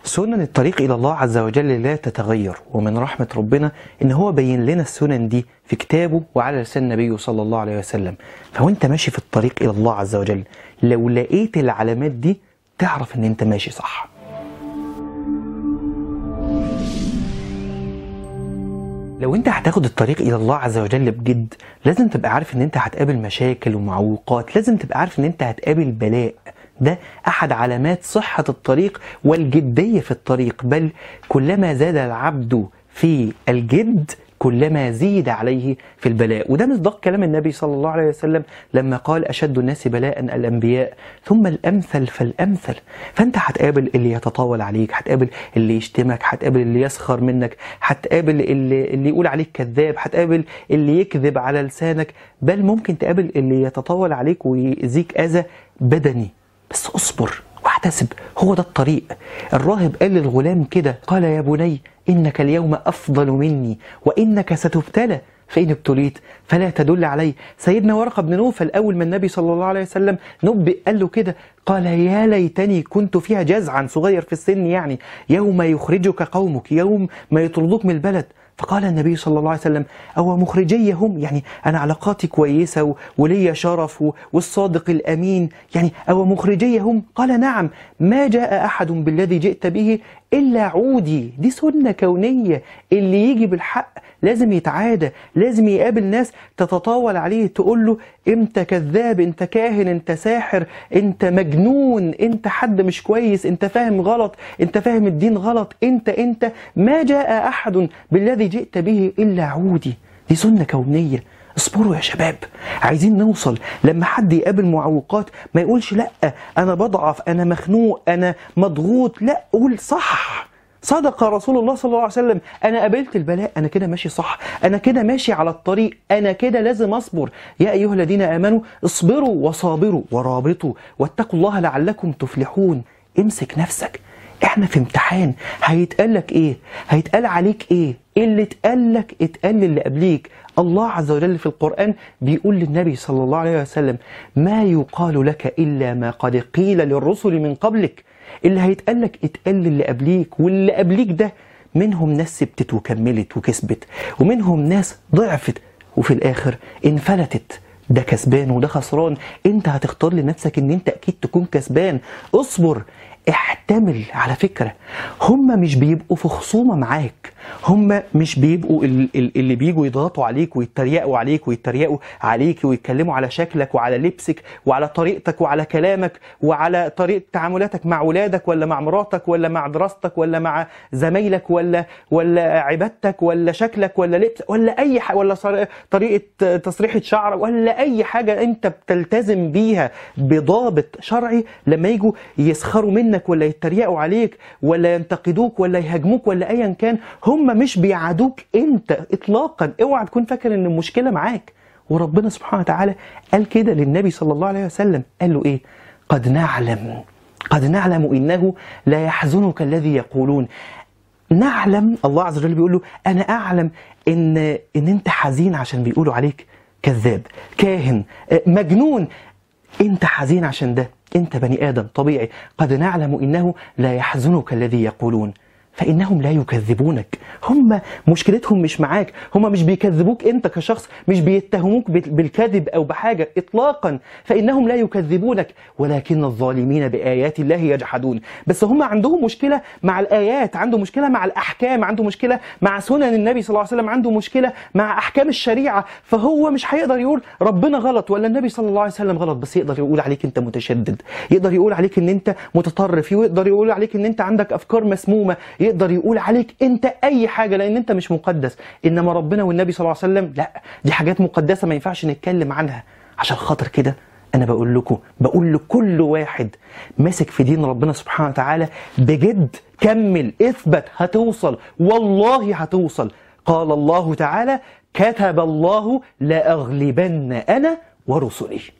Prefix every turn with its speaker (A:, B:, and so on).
A: سنن الطريق إلى الله عز وجل لا تتغير ومن رحمة ربنا إن هو بين لنا السنن دي في كتابه وعلى لسان النبي صلى الله عليه وسلم فوانت ماشي في الطريق إلى الله عز وجل لو لقيت العلامات دي تعرف إن أنت ماشي صح لو انت هتاخد الطريق الى الله عز وجل بجد لازم تبقى عارف ان انت هتقابل مشاكل ومعوقات لازم تبقى عارف ان انت هتقابل بلاء ده احد علامات صحة الطريق والجدية في الطريق بل كلما زاد العبد في الجد كلما زيد عليه في البلاء وده مصداق كلام النبي صلى الله عليه وسلم لما قال أشد الناس بلاء الأنبياء ثم الأمثل فالأمثل فأنت هتقابل اللي يتطاول عليك هتقابل اللي يشتمك هتقابل اللي يسخر منك هتقابل اللي, اللي يقول عليك كذاب هتقابل اللي يكذب على لسانك بل ممكن تقابل اللي يتطاول عليك ويأذيك أذى بدني بس اصبر واحتسب هو ده الطريق الراهب قال للغلام كده قال يا بني إنك اليوم أفضل مني وإنك ستبتلى فإن ابتليت فلا تدل علي سيدنا ورقة بن نوفل أول ما النبي صلى الله عليه وسلم نبئ قال له كده قال يا ليتني كنت فيها جزعا صغير في السن يعني يوم يخرجك قومك يوم ما يطردوك من البلد فقال النبي صلى الله عليه وسلم أو مخرجي هم يعني أنا علاقاتي كويسة ولي شرف والصادق الأمين يعني أو مخرجي هم قال نعم ما جاء أحد بالذي جئت به إلا عودي دي سنة كونية اللي يجي بالحق لازم يتعادى لازم يقابل ناس تتطاول عليه تقول له انت كذاب انت كاهن انت ساحر انت مجنون انت حد مش كويس انت فاهم غلط انت فاهم الدين غلط انت انت ما جاء احد بالذي جئت به الا عودي دي سنة كونية اصبروا يا شباب عايزين نوصل لما حد يقابل معوقات ما يقولش لا انا بضعف انا مخنوق انا مضغوط لا قول صح صدق رسول الله صلى الله عليه وسلم انا قابلت البلاء انا كده ماشي صح انا كده ماشي على الطريق انا كده لازم اصبر يا ايها الذين امنوا اصبروا وصابروا ورابطوا واتقوا الله لعلكم تفلحون امسك نفسك احنا في امتحان هيتقال لك ايه هيتقال عليك ايه اللي اتقال لك اتقال للي قبليك الله عز وجل في القرآن بيقول للنبي صلى الله عليه وسلم ما يقال لك إلا ما قد قيل للرسل من قبلك اللي هيتقال لك اتقال للي قبليك واللي قبليك ده منهم ناس سبتت وكملت وكسبت ومنهم ناس ضعفت وفي الآخر انفلتت ده كسبان وده خسران انت هتختار لنفسك ان انت اكيد تكون كسبان اصبر احتمل على فكرة هم مش بيبقوا في خصومة معاك هم مش بيبقوا اللي بيجوا يضغطوا عليك ويتريقوا عليك ويتريقوا عليك ويتكلموا على شكلك وعلى لبسك وعلى طريقتك وعلى كلامك وعلى طريقة تعاملاتك مع ولادك ولا مع مراتك ولا مع دراستك ولا مع زمايلك ولا ولا عبادتك ولا شكلك ولا لبس ولا اي حاجة ولا طريقة تصريحة شعر ولا اي حاجة انت بتلتزم بيها بضابط شرعي لما يجوا يسخروا منك ولا يتريقوا عليك ولا ينتقدوك ولا يهاجموك ولا ايا كان هم مش بيعادوك انت اطلاقا اوعى تكون فاكر ان المشكله معاك وربنا سبحانه وتعالى قال كده للنبي صلى الله عليه وسلم قال له ايه قد نعلم قد نعلم انه لا يحزنك الذي يقولون نعلم الله عز وجل بيقول له انا اعلم ان ان انت حزين عشان بيقولوا عليك كذاب كاهن مجنون انت حزين عشان ده انت بني ادم طبيعي قد نعلم انه لا يحزنك الذي يقولون فإنهم لا يكذبونك هم مشكلتهم مش معاك هم مش بيكذبوك أنت كشخص مش بيتهموك بالكذب أو بحاجة إطلاقا فإنهم لا يكذبونك ولكن الظالمين بآيات الله يجحدون بس هم عندهم مشكلة مع الآيات عنده مشكلة مع الأحكام عنده مشكلة مع سنن النبي صلى الله عليه وسلم عنده مشكلة مع أحكام الشريعة فهو مش هيقدر يقول ربنا غلط ولا النبي صلى الله عليه وسلم غلط بس يقدر يقول عليك أنت متشدد يقدر يقول عليك أن أنت متطرف يقدر يقول عليك أن أنت عندك أفكار مسمومة يقدر يقول عليك انت اي حاجه لان انت مش مقدس انما ربنا والنبي صلى الله عليه وسلم لا دي حاجات مقدسه ما ينفعش نتكلم عنها عشان خاطر كده انا بقول لكم بقول لكل واحد ماسك في دين ربنا سبحانه وتعالى بجد كمل اثبت هتوصل والله هتوصل قال الله تعالى كتب الله لاغلبن انا ورسلي